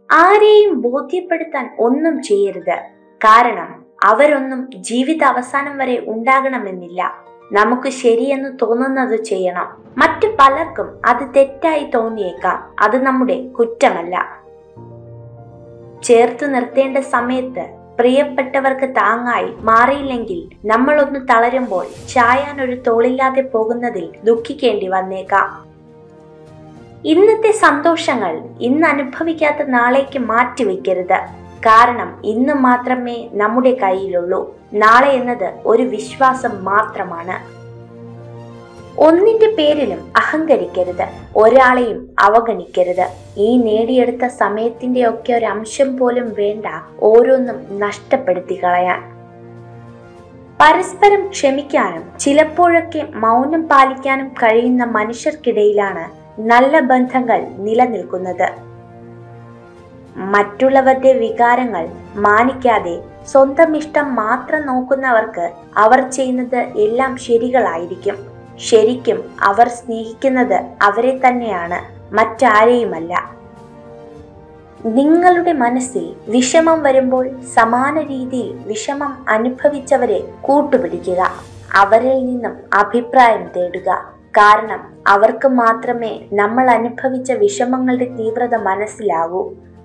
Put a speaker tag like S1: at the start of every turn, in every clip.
S1: ആരെയും ബോധ്യപ്പെടുത്താൻ ഒന്നും ചെയ്യരുത് കാരണം അവരൊന്നും ജീവിത അവസാനം വരെ ഉണ്ടാകണമെന്നില്ല നമുക്ക് ശരിയെന്ന് തോന്നുന്നത് ചെയ്യണം മറ്റു പലർക്കും അത് തെറ്റായി തോന്നിയേക്കാം അത് നമ്മുടെ കുറ്റമല്ല ചേർത്തു നിർത്തേണ്ട സമയത്ത് പ്രിയപ്പെട്ടവർക്ക് താങ്ങായി മാറിയില്ലെങ്കിൽ നമ്മളൊന്ന് തളരുമ്പോൾ ചായാൻ ഒരു തോളില്ലാതെ പോകുന്നതിൽ ദുഃഖിക്കേണ്ടി വന്നേക്കാം ഇന്നത്തെ സന്തോഷങ്ങൾ ഇന്ന് അനുഭവിക്കാത്ത നാളേക്ക് മാറ്റിവെക്കരുത് കാരണം ഇന്ന് മാത്രമേ നമ്മുടെ കയ്യിലുള്ളൂ നാളെ എന്നത് ഒരു വിശ്വാസം മാത്രമാണ് ഒന്നിന്റെ പേരിലും അഹങ്കരിക്കരുത് ഒരാളെയും അവഗണിക്കരുത് ഈ നേടിയെടുത്ത സമയത്തിന്റെ ഒക്കെ ഒരു അംശം പോലും വേണ്ട ഓരോന്നും നഷ്ടപ്പെടുത്തി കളയാൻ പരസ്പരം ക്ഷമിക്കാനും ചിലപ്പോഴൊക്കെ മൗനം പാലിക്കാനും കഴിയുന്ന മനുഷ്യർക്കിടയിലാണ് നല്ല ബന്ധങ്ങൾ നിലനിൽക്കുന്നത് മറ്റുള്ളവരുടെ വികാരങ്ങൾ മാനിക്കാതെ സ്വന്തം ഇഷ്ടം മാത്രം നോക്കുന്നവർക്ക് അവർ ചെയ്യുന്നത് എല്ലാം ശരികളായിരിക്കും ശരിക്കും അവർ സ്നേഹിക്കുന്നത് അവരെ തന്നെയാണ് മറ്റാരെയുമല്ല നിങ്ങളുടെ മനസ്സിൽ വിഷമം വരുമ്പോൾ സമാന രീതിയിൽ വിഷമം അനുഭവിച്ചവരെ കൂട്ടുപിടിക്കുക അവരിൽ നിന്നും അഭിപ്രായം തേടുക കാരണം അവർക്ക് മാത്രമേ നമ്മൾ അനുഭവിച്ച വിഷമങ്ങളുടെ തീവ്രത മനസ്സിലാകൂ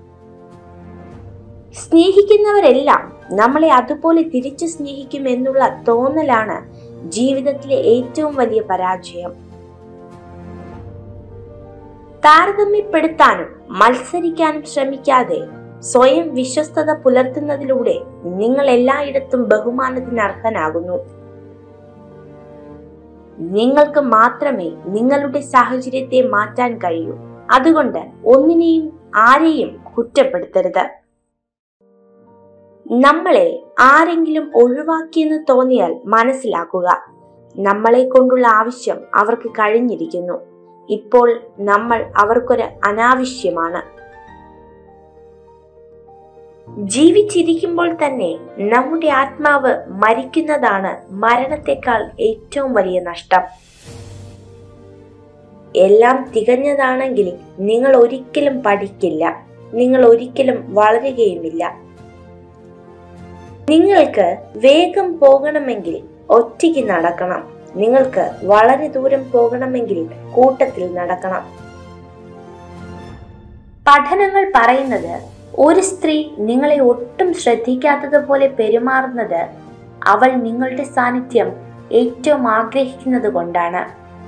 S1: സ്നേഹിക്കുന്നവരെല്ലാം നമ്മളെ അതുപോലെ തിരിച്ചു സ്നേഹിക്കും എന്നുള്ള തോന്നലാണ് ജീവിതത്തിലെ ഏറ്റവും വലിയ പരാജയം താരതമ്യപ്പെടുത്താനും മത്സരിക്കാനും ശ്രമിക്കാതെ സ്വയം വിശ്വസ്തത പുലർത്തുന്നതിലൂടെ നിങ്ങൾ എല്ലായിടത്തും ബഹുമാനത്തിന് അർഹനാകുന്നു നിങ്ങൾക്ക് മാത്രമേ നിങ്ങളുടെ സാഹചര്യത്തെ മാറ്റാൻ കഴിയൂ അതുകൊണ്ട് ഒന്നിനെയും ആരെയും കുറ്റപ്പെടുത്തരുത് നമ്മളെ ആരെങ്കിലും ഒഴിവാക്കിയെന്ന് തോന്നിയാൽ മനസ്സിലാക്കുക നമ്മളെ കൊണ്ടുള്ള ആവശ്യം അവർക്ക് കഴിഞ്ഞിരിക്കുന്നു ഇപ്പോൾ നമ്മൾ അവർക്കൊരു അനാവശ്യമാണ് ജീവിച്ചിരിക്കുമ്പോൾ തന്നെ നമ്മുടെ ആത്മാവ് മരിക്കുന്നതാണ് മരണത്തെക്കാൾ ഏറ്റവും വലിയ നഷ്ടം എല്ലാം തികഞ്ഞതാണെങ്കിൽ നിങ്ങൾ ഒരിക്കലും പഠിക്കില്ല നിങ്ങൾ ഒരിക്കലും വളരുകയുമില്ല നിങ്ങൾക്ക് വേഗം പോകണമെങ്കിൽ ഒറ്റയ്ക്ക് നടക്കണം നിങ്ങൾക്ക് വളരെ ദൂരം പോകണമെങ്കിൽ കൂട്ടത്തിൽ നടക്കണം പഠനങ്ങൾ പറയുന്നത് ഒരു സ്ത്രീ നിങ്ങളെ ഒട്ടും ശ്രദ്ധിക്കാത്തതുപോലെ പെരുമാറുന്നത് അവൾ നിങ്ങളുടെ സാന്നിധ്യം ഏറ്റവും ആഗ്രഹിക്കുന്നത് കൊണ്ടാണ്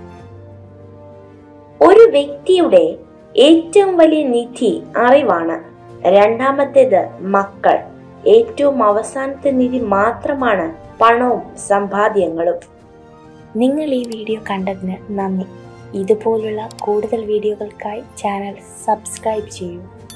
S1: ഒരു വ്യക്തിയുടെ ഏറ്റവും വലിയ നിധി അറിവാണ് രണ്ടാമത്തേത് മക്കൾ ഏറ്റവും അവസാനത്തെ നിധി മാത്രമാണ് പണവും സമ്പാദ്യങ്ങളും
S2: നിങ്ങൾ ഈ വീഡിയോ കണ്ടതിന് നന്ദി ഇതുപോലുള്ള കൂടുതൽ വീഡിയോകൾക്കായി ചാനൽ സബ്സ്ക്രൈബ് ചെയ്യൂ